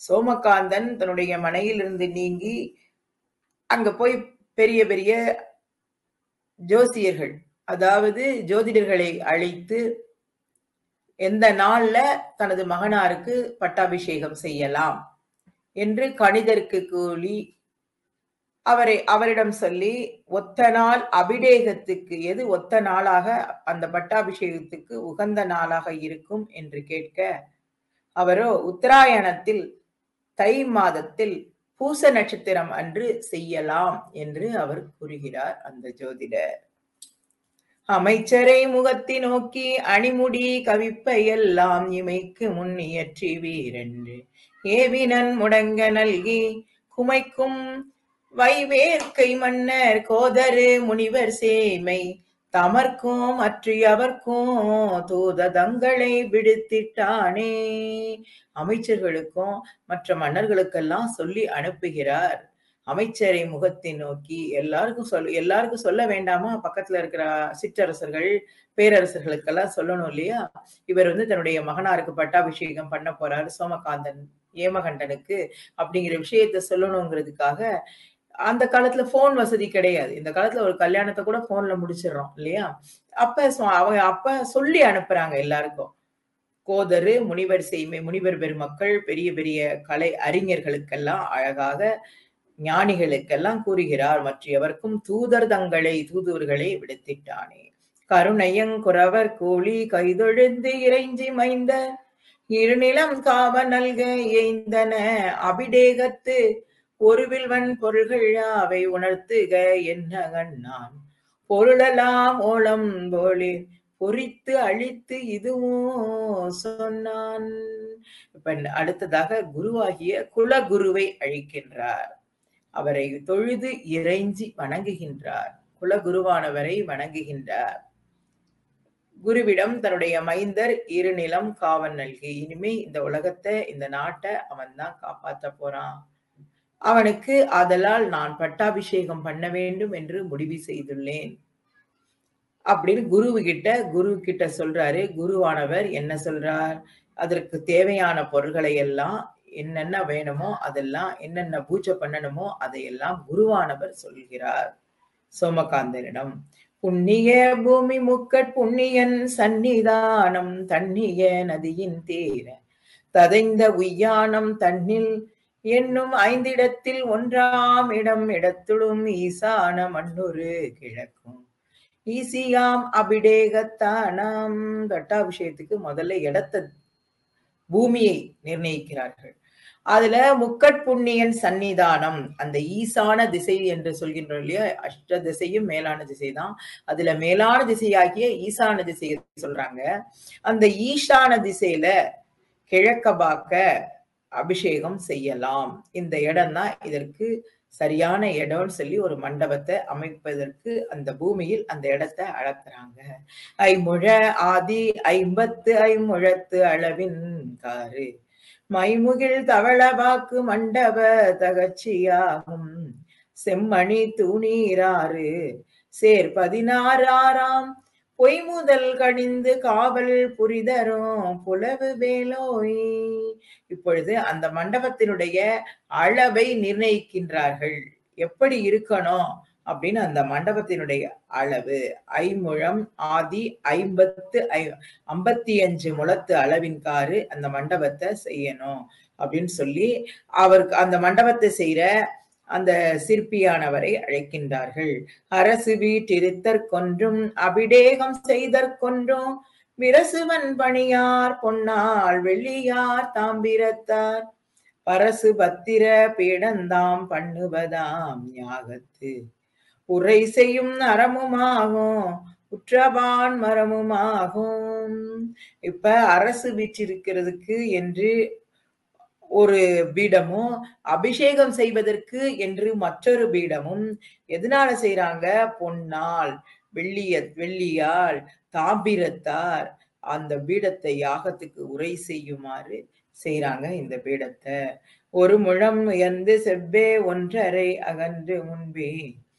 சோமகாந்தன் தன்னுடைய மனையிலிருந்து நீங்கி அங்க போய் பெரிய பெரிய ஜோசியர்கள் அதாவது ஜோதிடர்களை அழைத்து எந்த நாள்ல தனது மகனாருக்கு பட்டாபிஷேகம் செய்யலாம் என்று கணிதருக்கு கூலி அவரை அவரிடம் சொல்லி ஒத்த நாள் அபிடேகத்துக்கு எது ஒத்த நாளாக அந்த பட்டாபிஷேகத்துக்கு உகந்த நாளாக இருக்கும் என்று கேட்க அவரோ உத்தராயணத்தில் தை மாதத்தில் பூச நட்சத்திரம் அன்று செய்யலாம் என்று அவர் கூறுகிறார் அந்த ஜோதிடர் அமைச்சரை முகத்தி நோக்கி அணிமுடி கவிப்பை எல்லாம் இமைக்கு முன் இயற்றி வீரென்று ஏவினன் முடங்க நல்கி குமைக்கும் வைவேற்கை மன்னர் கோதரு முனிவர் சேமை தமர்க்கும் அற்றியவர்க்கும் தூததங்களை விடுத்திட்டானே அமைச்சர்களுக்கும் மற்ற மன்னர்களுக்கெல்லாம் சொல்லி அனுப்புகிறார் அமைச்சரை முகத்தை நோக்கி எல்லாருக்கும் சொல் எல்லாருக்கும் சொல்ல வேண்டாமா பக்கத்துல இருக்கிற சிற்றரசர்கள் பேரரசர்களுக்கெல்லாம் சொல்லணும் இல்லையா இவர் வந்து தன்னுடைய மகனாருக்கு பட்டாபிஷேகம் பண்ண போறாரு சோமகாந்தன் ஏமகண்டனுக்கு அப்படிங்கிற விஷயத்த சொல்லணுங்கிறதுக்காக அந்த காலத்துல போன் வசதி கிடையாது இந்த காலத்துல ஒரு கல்யாணத்தை கூட போன்ல முடிச்சிடுறோம் இல்லையா அப்ப சொ- அவங்க அப்ப சொல்லி அனுப்புறாங்க எல்லாருக்கும் கோதரு முனிவர் செய்மை முனிவர் பெருமக்கள் பெரிய பெரிய கலை அறிஞர்களுக்கெல்லாம் அழகாக ஞானிகளுக்கெல்லாம் கூறுகிறார் மற்றவர்க்கும் தூதர் தங்களை தூதுவர்களை விடுத்திட்டானே கருணையங்குறவர் கூலி கைதொழுந்து இறைஞ்சி மைந்த இருநிலம் காவ நல்க எய்ந்தன அபிடேகத்து ஒருவில்வன் பொருள்கள் யாவை உணர்த்துக என்ன கண்ணான் பொருளலாம் ஓலம் போலே பொறித்து அழித்து இதுவும் சொன்னான் இப்ப அடுத்ததாக குருவாகிய குலகுருவை அழிக்கின்றார் அவரை தொழுது இறைஞ்சி வணங்குகின்றார் குலகுருவானவரை வணங்குகின்றார் குருவிடம் தன்னுடைய மைந்தர் இருநிலம் காவல் நல்கி இனிமே இந்த உலகத்தை இந்த நாட்டை அவன் தான் காப்பாத்த போறான் அவனுக்கு ஆதலால் நான் பட்டாபிஷேகம் பண்ண வேண்டும் என்று முடிவு செய்துள்ளேன் அப்படின்னு குரு கிட்ட குரு கிட்ட சொல்றாரு குருவானவர் என்ன சொல்றார் அதற்கு தேவையான பொருள்களை எல்லாம் என்னென்ன வேணுமோ அதெல்லாம் என்னென்ன பூஜை பண்ணணுமோ அதையெல்லாம் குருவானவர் சொல்கிறார் சோமகாந்தனிடம் புண்ணிய பூமி முக்கட் புண்ணியன் சந்நிதானம் தண்ணிய நதியின் தேர ததைந்த உய்யானம் தன்னில் என்னும் ஐந்திடத்தில் ஒன்றாம் இடம் இடத்துடும் ஈசான மண்ணொரு கிழக்கும் ஈசியாம் அபிடேகத்தானாம் பட்டாபிஷேகத்துக்கு முதல்ல இடத்த பூமியை நிர்ணயிக்கிறார்கள் அதுல முக்கட் புண்ணியன் சன்னிதானம் அந்த ஈசான திசை என்று சொல்கின்றோம் இல்லையா அஷ்ட திசையும் மேலான திசை தான் அதுல மேலான திசையாகிய ஈசான திசையை சொல்றாங்க அந்த ஈசான திசையில கிழக்க பார்க்க அபிஷேகம் செய்யலாம் இந்த இடம் தான் இதற்கு சரியான இடம்னு சொல்லி ஒரு மண்டபத்தை அமைப்பதற்கு அந்த பூமியில் அந்த இடத்தை அளக்குறாங்க ஐமுழ ஆதி ஐம்பத்து ஐமுழத்து அளவின் காரு மைமுகில் தவளவாக்கு மண்டப தகச்சியாகும் செம்மணி தூணீராறு சேர் பதினாறாராம் பொய் முதல் கணிந்து காவல் புரிதரும் புலவு வேலோய் இப்பொழுது அந்த மண்டபத்தினுடைய அளவை நிர்ணயிக்கின்றார்கள் எப்படி இருக்கணும் அப்படின்னு அந்த மண்டபத்தினுடைய அளவு ஐமுழம் ஆதி ஐம்பத்து ஐ ஐம்பத்தி அஞ்சு முழத்து அளவின் காரு அந்த மண்டபத்தை செய்யணும் அப்படின்னு சொல்லி அவருக்கு அந்த மண்டபத்தை செய்யற அந்த சிற்பியானவரை அழைக்கின்றார்கள் அரசு வீட்டிருத்தற் கொன்றும் அபிடேகம் செய்தற்கொன்றும் விரசுவன் பணியார் பொன்னாள் வெள்ளியார் தாம்பிரத்தார் பரசு பத்திர பீடந்தாம் பண்ணுவதாம் யாகத்து உரை செய்யும் அறமுமாகும் உற்றவான் மரமுமாகும் இப்ப அரசு வீற்றிருக்கிறதுக்கு என்று ஒரு பீடமும் அபிஷேகம் செய்வதற்கு என்று மற்றொரு பீடமும் எதனால செய்யறாங்க பொன்னால் வெள்ளிய வெள்ளியால் தாம்பிரத்தார் அந்த பீடத்தை யாகத்துக்கு உரை செய்யுமாறு செய்யறாங்க இந்த பீடத்தை ஒரு முழம் உயர்ந்து செவ்வே ஒன்றரை அகன்று முன்பே